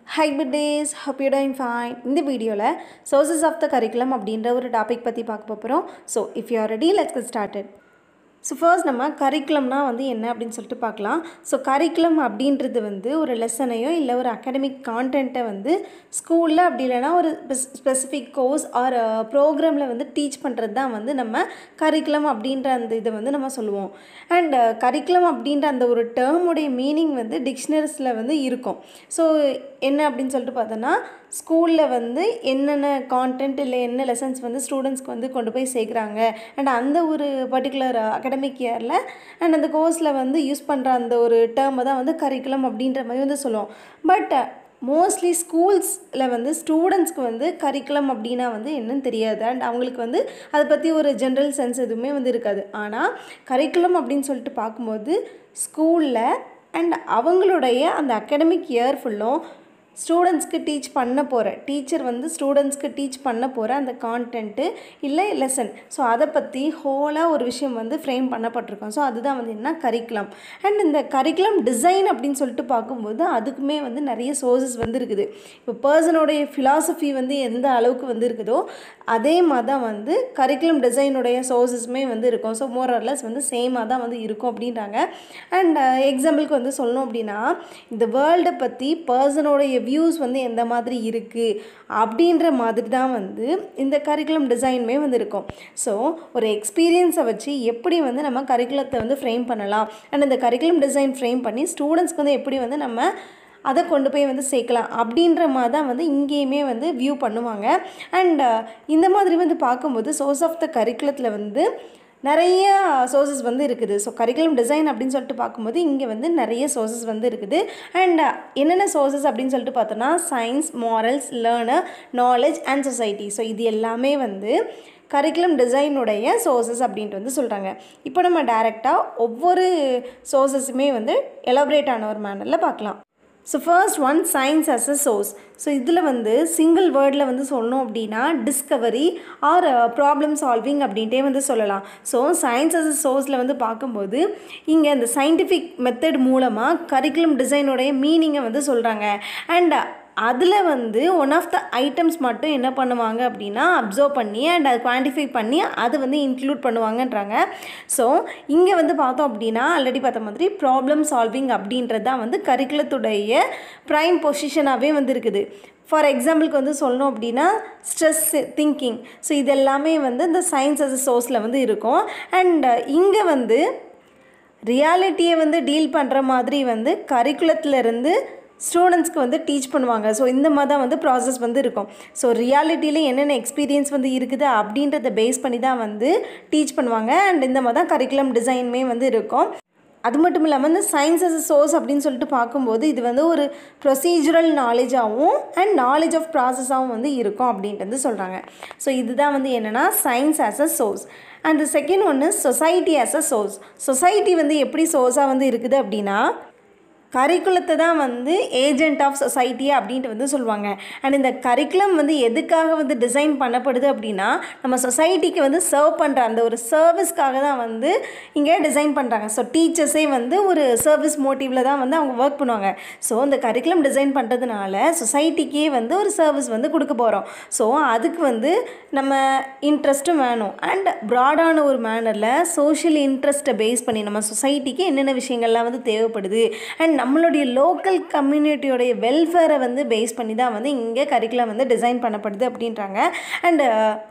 high good days hope you doing fine இந்த வீடியோவில் sources of the curriculum அப்படின்ற ஒரு டாபிக் பற்றி பார்க்க போகிறோம் so if you are ready let's get started so first நம்ம கரிக்குலம்னா வந்து என்ன அப்படின்னு சொல்லிட்டு பார்க்கலாம் ஸோ கரிக்குலம் அப்படின்றது வந்து ஒரு லெசனையோ இல்லை ஒரு அகாடமிக் கான்டென்ட்டை வந்து ஸ்கூலில் அப்படி இல்லைனா ஒரு ஸ்பெசிஃபிக் கோர்ஸ் ஆர் ப்ரோக்ராமில் வந்து டீச் பண்ணுறது தான் வந்து நம்ம கரிக்குலம் அப்படின்ற அந்த இதை வந்து நம்ம சொல்லுவோம் அண்ட் கரிக்குலம் அப்படின்ற அந்த ஒரு டேர்முடைய மீனிங் வந்து டிக்ஷனரிஸில் வந்து இருக்கும் ஸோ என்ன அப்படின்னு சொல்லிட்டு பார்த்தோன்னா ஸ்கூலில் வந்து என்னென்ன கான்டென்ட் இல்லை என்ன லெசன்ஸ் வந்து ஸ்டூடெண்ட்ஸ்க்கு வந்து கொண்டு போய் சேர்க்குறாங்க அண்ட் அந்த ஒரு பர்டிகுலர் அகடமிக் இயரில் அண்ட் அந்த கோர்ஸில் வந்து யூஸ் பண்ணுற அந்த ஒரு டேர்மை தான் வந்து கரிக்குலம் அப்படின்ற மாதிரி வந்து சொல்லுவோம் பட் மோஸ்ட்லி ஸ்கூல்ஸில் வந்து ஸ்டூடெண்ட்ஸ்க்கு வந்து கரிக்குலம் அப்படின்னா வந்து என்னன்னு தெரியாது அண்ட் அவங்களுக்கு வந்து அதை பற்றி ஒரு ஜென்ரல் சென்ஸ் எதுவுமே வந்து இருக்காது ஆனால் கரிக்குலம் அப்படின்னு சொல்லிட்டு பார்க்கும்போது ஸ்கூலில் அண்ட் அவங்களுடைய அந்த அகடமிக் இயர் ஃபுல்லும் ஸ்டூடெண்ட்ஸ்க்கு டீச் பண்ண போகிற டீச்சர் வந்து ஸ்டூடெண்ட்ஸ்க்கு டீச் பண்ண போகிற அந்த கான்டென்ட்டு இல்லை லெசன் ஸோ அதை பற்றி ஹோலாக ஒரு விஷயம் வந்து ஃப்ரேம் பண்ணப்பட்டிருக்கோம் ஸோ அதுதான் வந்து என்ன கரிக்குலம் அண்ட் இந்த கரிக்குலம் டிசைன் அப்படின்னு சொல்லிட்டு பார்க்கும்போது அதுக்குமே வந்து நிறைய சோர்சஸ் வந்து இருக்குது இப்போ பர்சனோடைய ஃபிலாசபி வந்து எந்த அளவுக்கு வந்து இருக்குதோ அதே மாதிரி தான் வந்து கரிக்குலம் டிசைனுடைய சோர்சஸுமே வந்து இருக்கும் ஸோ மோரர்லெஸ் வந்து சேமாக தான் வந்து இருக்கும் அப்படின்றாங்க அண்ட் எக்ஸாம்பிளுக்கு வந்து சொல்லணும் அப்படின்னா இந்த வேர்ல்டை பற்றி பர்சனோடைய வியூஸ் வந்து எந்த மாதிரி இருக்குது அப்படின்ற மாதிரி தான் வந்து இந்த கரிக்குலம் டிசைனுமே வந்து இருக்கும் ஸோ ஒரு எக்ஸ்பீரியன்ஸை வச்சு எப்படி வந்து நம்ம கரிக்குலத்தை வந்து ஃப்ரேம் பண்ணலாம் அண்ட் இந்த கரிக்குலம் டிசைன் ஃப்ரேம் பண்ணி ஸ்டூடெண்ட்ஸ்க்கு வந்து எப்படி வந்து நம்ம அதை கொண்டு போய் வந்து சேர்க்கலாம் அப்படின்ற மாதிரி தான் வந்து இங்கேயுமே வந்து வியூ பண்ணுவாங்க அண்ட் இந்த மாதிரி வந்து பார்க்கும்போது சோர்ஸ் ஆஃப் த கரிக்குலத்தில் வந்து நிறைய சோர்சஸ் வந்து இருக்குது ஸோ கரிக்குலம் டிசைன் அப்படின்னு சொல்லிட்டு பார்க்கும்போது இங்கே வந்து நிறைய சோர்சஸ் வந்து இருக்குது அண்ட் என்னென்ன சோர்சஸ் அப்படின்னு சொல்லிட்டு பார்த்தோன்னா science morals learner knowledge and society so இது எல்லாமே வந்து கரிக்குலம் டிசைனுடைய சோர்சஸ் அப்படின்ட்டு வந்து சொல்கிறாங்க இப்போ நம்ம டேரெக்டாக ஒவ்வொரு சோர்சஸுமே வந்து எலபரேட் ஆன ஒரு மேனரில் பார்க்கலாம் so first one science as a source so இதில் வந்து சிங்கிள் வேர்டில் வந்து சொல்லணும் அப்படின்னா டிஸ்கவரி ஆர் ப்ராப்ளம் சால்விங் அப்படின்ட்டே வந்து சொல்லலாம் ஸோ சயின்ஸ் அஸ் அ சோர்ஸில் வந்து பார்க்கும்போது இங்கே இந்த சயின்டிஃபிக் மெத்தட் மூலமாக கரிக்குலம் டிசைனுடைய மீனிங்கை வந்து சொல்கிறாங்க அண்ட் அதில் வந்து ஒன் ஆஃப் த ஐட்டம்ஸ் மட்டும் என்ன பண்ணுவாங்க அப்படின்னா அப்சர்வ் பண்ணி அண்ட் அதை குவான்டிஃபை பண்ணி அது வந்து இன்க்ளூட் பண்ணுவாங்கன்றாங்க ஸோ இங்கே வந்து பார்த்தோம் அப்படின்னா ஆல்ரெடி பார்த்த மாதிரி ப்ராப்ளம் சால்விங் அப்படின்றது தான் வந்து கரிக்குலத்துடைய ப்ரைம் பொசிஷனாகவே வந்து இருக்குது ஃபார் எக்ஸாம்பிளுக்கு வந்து சொல்லணும் அப்படின்னா ஸ்ட்ரெஸ் திங்கிங் ஸோ இது எல்லாமே வந்து இந்த சயின்ஸ் அஸ் சோர்ஸில் வந்து இருக்கும் அண்ட் இங்கே வந்து ரியாலிட்டியை வந்து டீல் பண்ணுற மாதிரி வந்து கரிக்குலத்துலேருந்து ஸ்டூடெண்ட்ஸ்க்கு வந்து டீச் பண்ணுவாங்க ஸோ இந்த மாதிரி தான் வந்து ப்ராசஸ் வந்து இருக்கும் ஸோ ரியாலிட்டியில் என்னென்ன எக்ஸ்பீரியன்ஸ் வந்து இருக்குது அப்படின்றத பேஸ் பண்ணி தான் வந்து டீச் பண்ணுவாங்க அண்ட் இந்த மாதிரி தான் கரிக்குலம் டிசைனுமே வந்து இருக்கும் அது மட்டும் இல்லாமல் இந்த சயின்ஸ் அஸ் அ சோர்ஸ் அப்படின்னு சொல்லிட்டு பார்க்கும்போது இது வந்து ஒரு ப்ரொசீஜரல் நாலேஜாகவும் அண்ட் நாலேஜ் ஆஃப் ப்ராசஸாகவும் வந்து இருக்கும் அப்படின்ட்டு வந்து சொல்கிறாங்க ஸோ இதுதான் வந்து என்னென்னா science as a source and second ஒன்று society as a source society வந்து எப்படி சோர்ஸாக வந்து இருக்குது அப்படின்னா கரிக்குலத்தை தான் வந்து ஏஜென்ட் ஆஃப் சொசைட்டி அப்படின்ட்டு வந்து சொல்லுவாங்க அண்ட் இந்த கரிக்குலம் வந்து எதுக்காக வந்து டிசைன் பண்ணப்படுது அப்படின்னா நம்ம சொசைட்டிக்கு வந்து சர்வ் பண்ணுற அந்த ஒரு சர்வீஸ்க்காக தான் வந்து இங்கே டிசைன் பண்ணுறாங்க ஸோ டீச்சர்ஸே வந்து ஒரு சர்வீஸ் மோட்டிவில் தான் வந்து அவங்க ஒர்க் பண்ணுவாங்க ஸோ இந்த கரிக்குலம் டிசைன் பண்ணுறதுனால சொசைட்டிக்கே வந்து ஒரு சர்வீஸ் வந்து கொடுக்க போகிறோம் ஸோ அதுக்கு வந்து நம்ம இன்ட்ரெஸ்ட்டும் வேணும் அண்ட் ப்ராடான ஒரு மேனரில் சோஷியல் இன்ட்ரெஸ்ட்டை பேஸ் பண்ணி நம்ம சொசைட்டிக்கு என்னென்ன விஷயங்கள்லாம் வந்து தேவைப்படுது அண்ட் நம்மளுடைய லோக்கல் கம்யூனிட்டியோடைய வெல்ஃபேரை வந்து பேஸ் பண்ணி தான் வந்து இங்கே கரிக்குலம் வந்து டிசைன் பண்ணப்படுது அப்படின்றாங்க அண்டு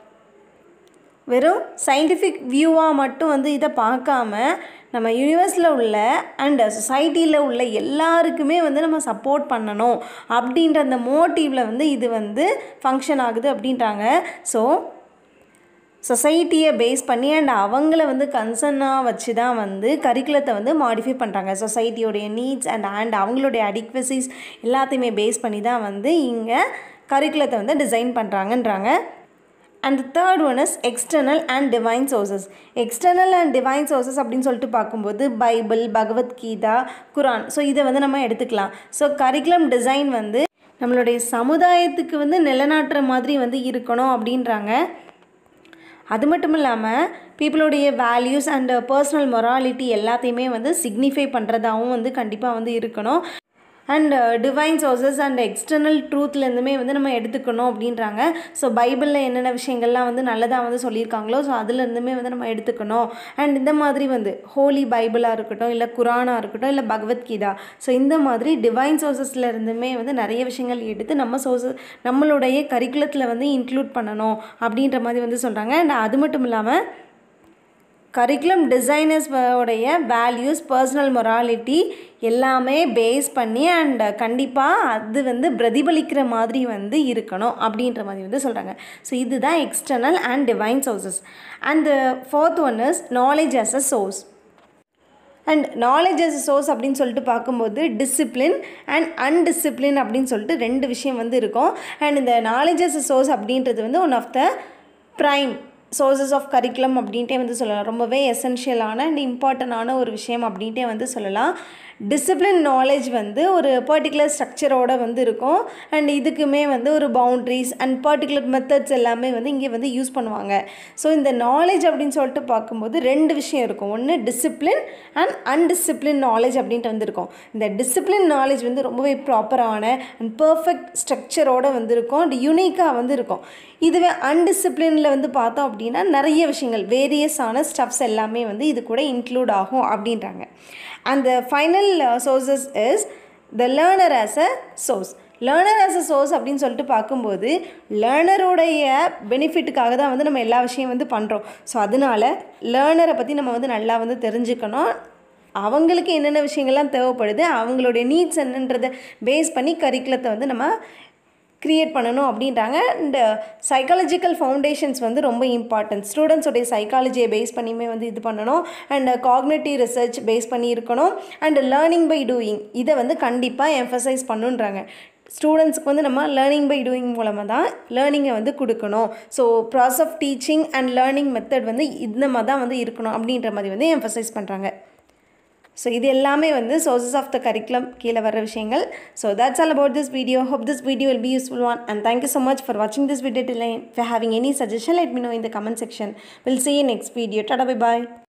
வெறும் சயின்டிஃபிக் வியூவாக மட்டும் வந்து இதை பார்க்காம நம்ம யூனிவர்ஸில் உள்ள அண்ட் சொசைட்டியில் உள்ள எல்லாருக்குமே வந்து நம்ம சப்போர்ட் பண்ணணும் அப்படின்ற அந்த மோட்டிவில் வந்து இது வந்து ஃபங்க்ஷன் ஆகுது அப்படின்றாங்க ஸோ சொசைட்டியை பேஸ் பண்ணி அண்ட் அவங்கள வந்து கன்சர்னாக வச்சு தான் வந்து கரிக்குலத்தை வந்து மாடிஃபை பண்ணுறாங்க சொசைட்டியோடைய நீட்ஸ் அண்ட் அண்ட் அவங்களுடைய அடிக்வசிஸ் எல்லாத்தையுமே பேஸ் பண்ணி தான் வந்து இங்கே கரிக்குலத்தை வந்து டிசைன் பண்ணுறாங்கன்றாங்க and third one is external and divine sources external and divine sources அப்படின்னு சொல்லிட்டு பார்க்கும்போது பைபிள் பகவத்கீதா குரான் ஸோ இதை வந்து நம்ம எடுத்துக்கலாம் ஸோ கரிக்குலம் டிசைன் வந்து நம்மளுடைய சமுதாயத்துக்கு வந்து நிலநாட்டுற மாதிரி வந்து இருக்கணும் அப்படின்றாங்க அது மட்டும் இல்லாமல் பீப்புளுடைய வேல்யூஸ் அண்ட் பர்சனல் மொராலிட்டி எல்லாத்தையுமே வந்து சிக்னிஃபை பண்ணுறதாகவும் வந்து கண்டிப்பாக வந்து இருக்கணும் and divine sources and external ட்ரூத்லேருந்துமே வந்து நம்ம எடுத்துக்கணும் அப்படின்றாங்க ஸோ பைபிளில் என்னென்ன விஷயங்கள்லாம் வந்து நல்லதாக வந்து சொல்லியிருக்காங்களோ ஸோ அதுலேருந்துமே வந்து நம்ம எடுத்துக்கணும் அண்ட் இந்த மாதிரி வந்து ஹோலி பைபிளாக இருக்கட்டும் இல்லை குரானாக இருக்கட்டும் இல்லை பகவத்கீதா ஸோ இந்த மாதிரி டிவைன் சோர்சஸில் இருந்துமே வந்து நிறைய விஷயங்கள் எடுத்து நம்ம சோர்சஸ் நம்மளுடைய கரிக்குலத்தில் வந்து இன்க்ளூட் பண்ணணும் அப்படின்ற மாதிரி வந்து சொல்கிறாங்க அண்ட் அது மட்டும் இல்லாமல் கரிக்குலம் டிசைனர்ஸ் உடைய வேல்யூஸ் பர்சனல் மொராலிட்டி எல்லாமே பேஸ் பண்ணி அண்ட் கண்டிப்பாக அது வந்து பிரதிபலிக்கிற மாதிரி வந்து இருக்கணும் அப்படின்ற மாதிரி வந்து சொல்கிறாங்க ஸோ இதுதான் external and divine sources and fourth one is knowledge as a source and knowledge as source அப்படின்னு சொல்லிட்டு பார்க்கும்போது டிசிப்ளின் அண்ட் அன்டிசிப்ளின் அப்படின்னு சொல்லிட்டு ரெண்டு விஷயம் வந்து இருக்கும் அண்ட் இந்த நாலேஜ் அஸ் சோர்ஸ் அப்படின்றது வந்து one of the prime sources of curriculum அப்படின்ட்டே வந்து சொல்லலாம் ரொம்பவே எசென்ஷியலான அண்ட் இம்பார்ட்டண்டான ஒரு விஷயம் அப்படின்ட்டே வந்து சொல்லலாம் டிசிப்ளின் நாலேஜ் வந்து ஒரு பர்டிகுலர் ஸ்ட்ரக்சரோட வந்து இருக்கும் அண்ட் இதுக்குமே வந்து ஒரு பவுண்ட்ரிஸ் அண்ட் பர்டிகுலர் மெத்தட்ஸ் எல்லாமே வந்து இங்கே வந்து யூஸ் பண்ணுவாங்க ஸோ இந்த நாலேஜ் அப்படின்னு சொல்லிட்டு பார்க்கும்போது ரெண்டு விஷயம் இருக்கும் ஒன்று டிசிப்ளின் அண்ட் அன்டிசிப்ளின் நாலேஜ் அப்படின்ட்டு வந்து இருக்கும் இந்த டிசிப்ளின் நாலேஜ் வந்து ரொம்பவே ப்ராப்பரான அண்ட் பர்ஃபெக்ட் ஸ்ட்ரக்சரோட வந்து இருக்கும் அண்ட் யூனிக்காக வந்து இருக்கும் இதுவே அன்டிசிப்ளினில் வந்து பார்த்தோம் அப்படின்னா நிறைய விஷயங்கள் வேரியஸான ஸ்டப்ஸ் எல்லாமே வந்து இது கூட இன்க்ளூட் ஆகும் அப்படின்றாங்க அந்த final sources is the learner as a source learner as a source அப்படின்னு சொல்லிட்டு பார்க்கும்போது லேர்னருடைய பெனிஃபிட்டுக்காக தான் வந்து நம்ம எல்லா விஷயம் வந்து பண்ணுறோம் ஸோ அதனால லேர்னரை பற்றி நம்ம வந்து நல்லா வந்து தெரிஞ்சுக்கணும் அவங்களுக்கு என்னென்ன விஷயங்கள்லாம் தேவைப்படுது அவங்களுடைய நீட்ஸ் என்னன்றதை பேஸ் பண்ணி கரிக்குலத்தை வந்து நம்ம க்ரியேட் பண்ணணும் அப்படின்றாங்க அண்ட் சைக்காலஜிக்கல் ஃபவுண்டேஷன்ஸ் வந்து ரொம்ப இம்பார்ட்டன்ட் ஸ்டூடெண்ட்ஸோடைய சைக்காலஜியை பேஸ் பண்ணியுமே வந்து இது பண்ணணும் அண்ட் காக்னேட்டிவ் ரிசர்ச் பேஸ் பண்ணி இருக்கணும் அண்ட் லேர்னிங் பை டூயிங் இதை வந்து கண்டிப்பாக எம்ஃபசைஸ் பண்ணுன்றாங்க ஸ்டூடெண்ட்ஸ்க்கு வந்து நம்ம லேர்னிங் பை டூயிங் மூலமாக தான் லேர்னிங்கை வந்து கொடுக்கணும் so process of teaching and learning method வந்து இந்த மாதிரி தான் வந்து இருக்கணும் அப்படின்ற மாதிரி வந்து எம்ஃபசைஸ் பண்ணுறாங்க ஸோ இது எல்லாமே வந்து சோர்சஸ் ஆஃப் த கரிக்குலம் கீழே வர விஷயங்கள் so that's all about this video hope this video will be useful one and thank you so much for வாட்சிங் this video till for having any suggestion let me know in the comment section will see next video tata bye bye